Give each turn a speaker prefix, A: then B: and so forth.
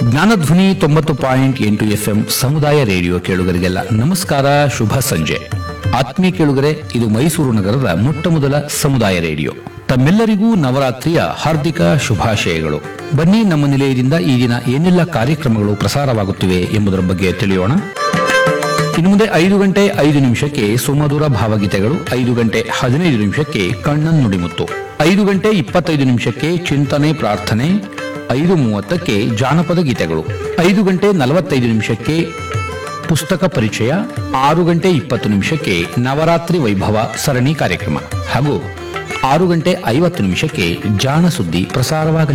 A: ಜ್ಞಾನಧ್ವನಿ ತೊಂಬತ್ತು ಪಾಯಿಂಟ್ ಎಂಟು ಎಫ್ಎಂ ಸಮುದಾಯ ರೇಡಿಯೋ ಕೇಳುಗರಿಗೆಲ್ಲ ನಮಸ್ಕಾರ ಶುಭ ಸಂಜೆ ಆತ್ಮೀಯ ಕೇಳುಗರೆ ಇದು ಮೈಸೂರು ನಗರದ ಮೊಟ್ಟ ಮೊದಲ ಸಮುದಾಯ ರೇಡಿಯೋ ತಮ್ಮೆಲ್ಲರಿಗೂ ನವರಾತ್ರಿಯ ಹಾರ್ದಿಕ ಶುಭಾಶಯಗಳು ಬನ್ನಿ ನಮ್ಮ ನಿಲಯದಿಂದ ಈ ದಿನ ಏನೆಲ್ಲ ಕಾರ್ಯಕ್ರಮಗಳು ಪ್ರಸಾರವಾಗುತ್ತಿವೆ ಎಂಬುದರ ಬಗ್ಗೆ ತಿಳಿಯೋಣ ಇನ್ನು ಮುಂದೆ ಐದು ಗಂಟೆ ಐದು ನಿಮಿಷಕ್ಕೆ ಸುಮಧುರ ಭಾವಗೀತೆಗಳು ಐದು ಗಂಟೆ ಹದಿನೈದು ನಿಮಿಷಕ್ಕೆ ಕಣ್ಣನ್ ನುಡಿಮುತ್ತು ಐದು ಗಂಟೆ ಇಪ್ಪತ್ತೈದು ನಿಮಿಷಕ್ಕೆ ಚಿಂತನೆ ಪ್ರಾರ್ಥನೆ ಐದು ಮೂವತ್ತಕ್ಕೆ ಜಾನಪದ ಗೀತೆಗಳು ಐದು ಗಂಟೆ ನಲವತ್ತೈದು ನಿಮಿಷಕ್ಕೆ ಪುಸ್ತಕ ಪರಿಚಯ ಆರು ಗಂಟೆ ಇಪ್ಪತ್ತು ನಿಮಿಷಕ್ಕೆ ನವರಾತ್ರಿ ವೈಭವ ಸರಣಿ ಕಾರ್ಯಕ್ರಮ ಹಾಗೂ ಆರು ಗಂಟೆ ಐವತ್ತು ನಿಮಿಷಕ್ಕೆ ಜಾಣ ಸುದ್ದಿ ಪ್ರಸಾರವಾಗಲಿದೆ